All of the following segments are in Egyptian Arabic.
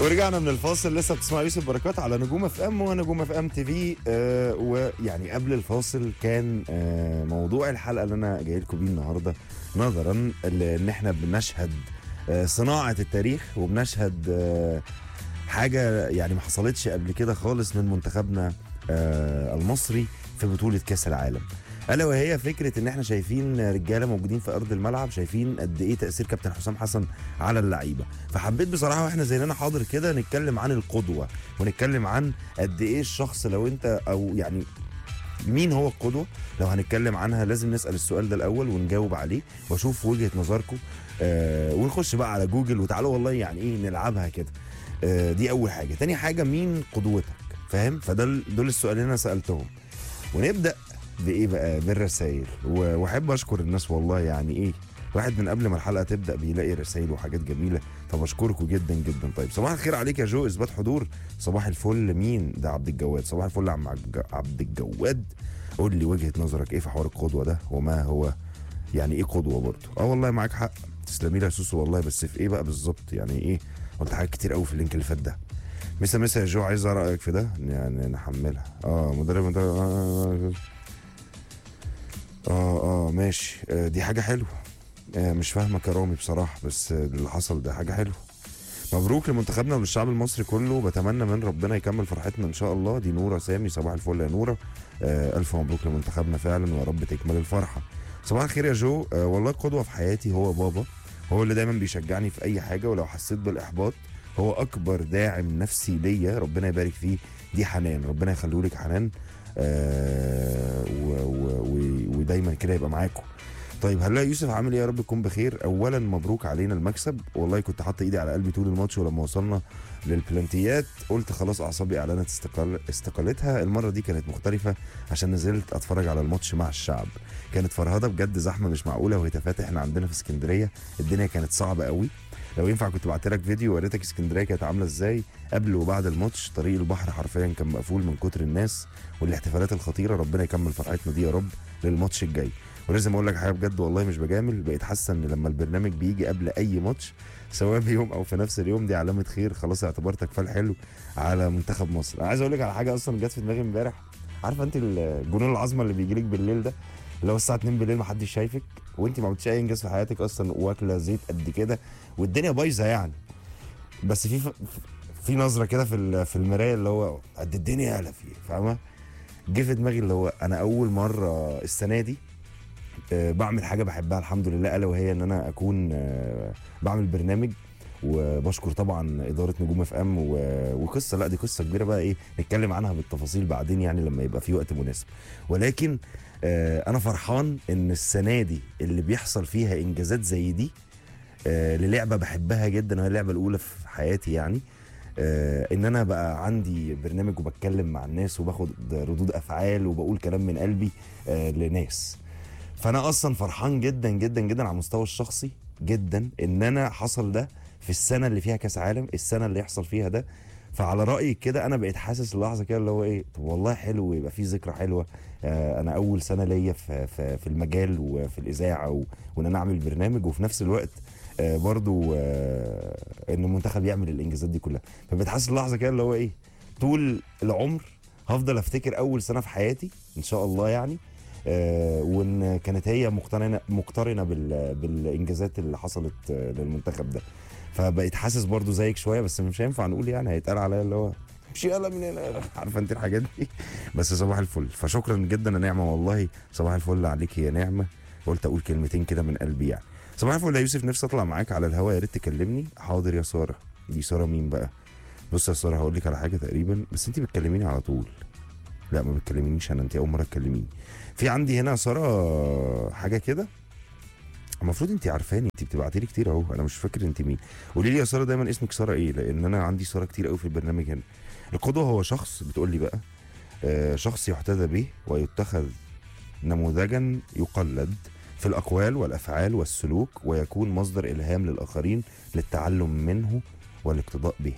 ورجعنا من الفاصل لسه بتسمع يوسف بركات على نجوم اف ام ونجوم اف ام تي في آه ويعني قبل الفاصل كان آه موضوع الحلقه اللي انا جاي لكم بيه النهارده نظرا لان احنا بنشهد آه صناعه التاريخ وبنشهد آه حاجه يعني ما حصلتش قبل كده خالص من منتخبنا آه المصري في بطوله كاس العالم الا وهي فكره ان احنا شايفين رجاله موجودين في ارض الملعب شايفين قد ايه تاثير كابتن حسام حسن على اللعيبه فحبيت بصراحه واحنا زينا حاضر كده نتكلم عن القدوه ونتكلم عن قد ايه الشخص لو انت او يعني مين هو القدوه لو هنتكلم عنها لازم نسال السؤال ده الاول ونجاوب عليه واشوف وجهه نظركم آه ونخش بقى على جوجل وتعالوا والله يعني ايه نلعبها كده آه دي اول حاجه تاني حاجه مين قدوتك فاهم فده دول السؤالين اللي انا سالتهم ونبدا بايه بقى بالرسائل و- واحب اشكر الناس والله يعني ايه واحد من قبل ما الحلقه تبدا بيلاقي رسائل وحاجات جميله طب اشكركم جدا جدا طيب صباح الخير عليك يا جو اثبات حضور صباح الفل مين ده عبد الجواد صباح الفل يا عم عج- عبد الجواد قول لي وجهه نظرك ايه في حوار القدوه ده وما هو يعني ايه قدوه برضه اه والله معاك حق تسلمي لي يا سوسو والله بس في ايه بقى بالظبط يعني ايه قلت حاجات كتير قوي في اللينك اللي فات ده مسا مسا يا جو عايز رايك في ده يعني نحملها اه مدرب مدرب آه اه اه ماشي آه دي حاجة حلوة آه مش فاهمة كرامي بصراحة بس آه اللي حصل ده حاجة حلوة مبروك لمنتخبنا وللشعب المصري كله بتمنى من ربنا يكمل فرحتنا ان شاء الله دي نورة سامي صباح الفل يا نورة آه الف مبروك لمنتخبنا فعلا ويا رب تكمل الفرحة صباح الخير يا جو آه والله قدوة في حياتي هو بابا هو اللي دايما بيشجعني في اي حاجة ولو حسيت بالاحباط هو اكبر داعم نفسي ليا ربنا يبارك فيه دي حنان ربنا يخليه لك حنان آه و- و- و- ودايما كده يبقى معاكم طيب هلا يوسف عامل ايه يا رب تكون بخير اولا مبروك علينا المكسب والله كنت حاطط ايدي على قلبي طول الماتش ولما وصلنا للبلانتيات قلت خلاص اعصابي اعلنت استقال استقالتها المره دي كانت مختلفه عشان نزلت اتفرج على الماتش مع الشعب كانت فرهده بجد زحمه مش معقوله وهتافات احنا عندنا في اسكندريه الدنيا كانت صعبه قوي لو ينفع كنت بعت لك فيديو وريتك اسكندريه كانت عامله ازاي قبل وبعد الماتش طريق البحر حرفيا كان مقفول من كتر الناس والاحتفالات الخطيره ربنا يكمل فرحتنا دي يا رب للماتش الجاي ولازم اقول لك حاجه بجد والله مش بجامل بقيت حاسه ان لما البرنامج بيجي قبل اي ماتش سواء بيوم او في نفس اليوم دي علامه خير خلاص اعتبرتك فال حلو على منتخب مصر انا عايز اقول لك على حاجه اصلا جت في دماغي امبارح عارفه انت الجنون العظمه اللي بيجي لك بالليل ده اللي هو الساعه 2 بالليل ما حدش شايفك وانت ما عملتش اي انجاز في حياتك اصلا واكله زيت قد كده والدنيا بايظه يعني بس في في نظره كده في ال- في المرايه اللي هو قد الدنيا يالا فيه فاهمه جه في دماغي اللي هو انا اول مره السنه دي آه، بعمل حاجه بحبها الحمد لله الا وهي ان انا اكون آه، بعمل برنامج وبشكر طبعا اداره نجوم اف ام وقصه لا دي قصه كبيره بقى ايه نتكلم عنها بالتفاصيل بعدين يعني لما يبقى في وقت مناسب ولكن آه، انا فرحان ان السنه دي اللي بيحصل فيها انجازات زي دي آه، للعبه بحبها جدا وهي اللعبه الاولى في حياتي يعني آه، ان انا بقى عندي برنامج وبتكلم مع الناس وباخد ردود افعال وبقول كلام من قلبي آه، لناس فانا اصلا فرحان جدا جدا جدا على المستوى الشخصي جدا ان انا حصل ده في السنه اللي فيها كاس عالم السنه اللي يحصل فيها ده فعلى رايك كده انا بقيت حاسس اللحظه كده اللي هو ايه طب والله حلو يبقى في ذكرى حلوه آه انا اول سنه ليا في, في في المجال وفي الاذاعه و- وان انا اعمل برنامج وفي نفس الوقت آه برضو آه ان المنتخب يعمل الانجازات دي كلها فبقيت حاسس اللحظه كده اللي هو ايه طول العمر هفضل افتكر اول سنه في حياتي ان شاء الله يعني آه وان كانت هي مقترنه مقترنه بال بالانجازات اللي حصلت آه للمنتخب ده فبقيت حاسس برضو زيك شويه بس مش هينفع نقول يعني هيتقال عليا اللي هو مش يلا من هنا عارفه انت الحاجات دي بس صباح الفل فشكرا جدا يا نعمه والله صباح الفل عليك يا نعمه قلت اقول كلمتين كده من قلبي يعني صباح الفل يا يوسف نفسي اطلع معاك على الهوا يا ريت تكلمني حاضر يا ساره دي ساره مين بقى بص يا ساره هقول لك على حاجه تقريبا بس انت بتكلميني على طول لا ما بتكلمينيش انا انت اول مره تكلميني في عندي هنا يا ساره حاجه كده المفروض انت عارفاني انت بتبعتي لي كتير اهو انا مش فاكر انت مين قولي لي يا ساره دايما اسمك ساره ايه لان انا عندي ساره كتير قوي في البرنامج هنا القدوه هو شخص بتقول لي بقى آه شخص يحتذى به ويتخذ نموذجا يقلد في الاقوال والافعال والسلوك ويكون مصدر الهام للاخرين للتعلم منه والاقتداء به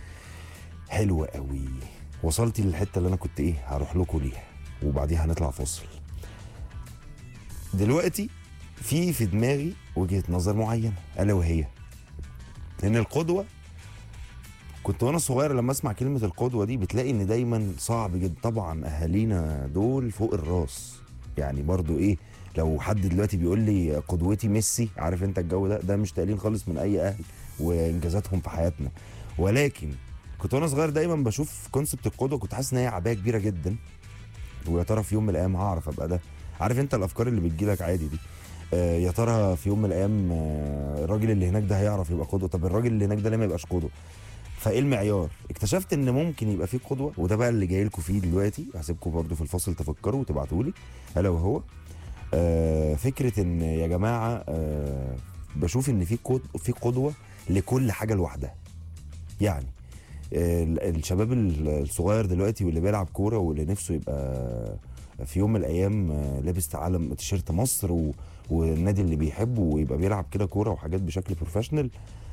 حلو قوي وصلتي للحته اللي انا كنت ايه هروح لكم ليها وبعديها هنطلع فاصل دلوقتي في في دماغي وجهه نظر معينه الا وهي ان القدوه كنت وانا صغير لما اسمع كلمه القدوه دي بتلاقي ان دايما صعب جدا طبعا اهالينا دول فوق الراس يعني برضو ايه لو حد دلوقتي بيقول لي قدوتي ميسي عارف انت الجو ده ده مش تقليل خالص من اي اهل وانجازاتهم في حياتنا ولكن كنت وانا صغير دايما بشوف كونسبت القدوه كنت حاسس ان هي عبايه كبيره جدا ويا ترى في يوم من الايام هعرف ابقى ده عارف انت الافكار اللي بتجيلك عادي دي آه يا ترى في يوم من الايام آه الراجل اللي هناك ده هيعرف يبقى قدوه طب الراجل اللي هناك ده ليه ما يبقاش قدوه فايه المعيار اكتشفت ان ممكن يبقى في قدوه وده بقى اللي جاي لكم فيه دلوقتي هسيبكم برضو في الفصل تفكروا وتبعتوا لي الا وهو آه فكره ان يا جماعه آه بشوف ان في قد- في قدوه لكل حاجه لوحدها يعني آه، ال- الشباب ال- الصغير دلوقتي واللي بيلعب كوره واللي نفسه يبقى في يوم من الايام آه، لابس علم تيشيرت مصر و... والنادي اللي بيحبه ويبقى بيلعب كده كوره وحاجات بشكل بروفيشنال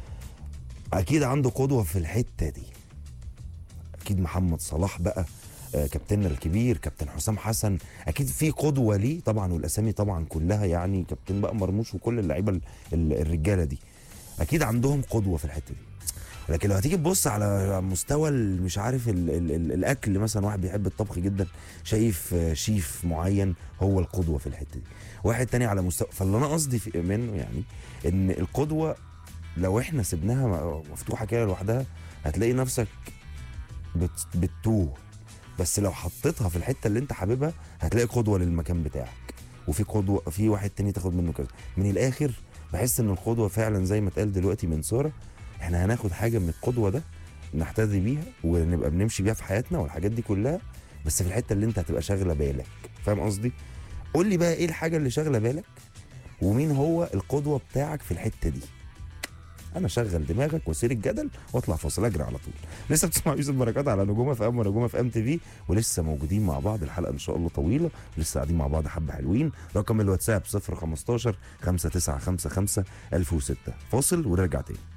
اكيد عنده قدوه في الحته دي اكيد محمد صلاح بقى آه، كابتننا الكبير كابتن حسام حسن اكيد في قدوه ليه طبعا والاسامي طبعا كلها يعني كابتن بقى مرموش وكل اللعيبه ال- ال- الرجاله دي اكيد عندهم قدوه في الحته دي لكن لو هتيجي تبص على مستوى ال- مش عارف ال ال ال الاكل مثلا واحد بيحب الطبخ جدا شايف آه، شيف معين هو القدوه في الحته دي واحد تاني على مستوى فاللي انا قصدي في- منه يعني ان القدوه لو احنا سيبناها م- مفتوحه كده لوحدها هتلاقي نفسك بت بتتوه بس لو حطيتها في الحته اللي انت حاببها هتلاقي قدوه للمكان بتاعك وفي قدوه في واحد تاني تاخد منه كذا من الاخر بحس ان القدوه فعلا زي ما اتقال دلوقتي من ساره احنا هناخد حاجه من القدوه ده نحتذي بيها ونبقى بنمشي بيها في حياتنا والحاجات دي كلها بس في الحته اللي انت هتبقى شاغله بالك فاهم قصدي قول لي بقى ايه الحاجه اللي شاغله بالك ومين هو القدوه بتاعك في الحته دي انا شغل دماغك وسير الجدل واطلع فاصل اجري على طول لسه بتسمع يوسف بركات على نجومه في ام ونجومه في ام تي في ولسه موجودين مع بعض الحلقه ان شاء الله طويله ولسه قاعدين مع بعض حبه حلوين رقم الواتساب 015 5955 1006 فاصل ونرجع تاني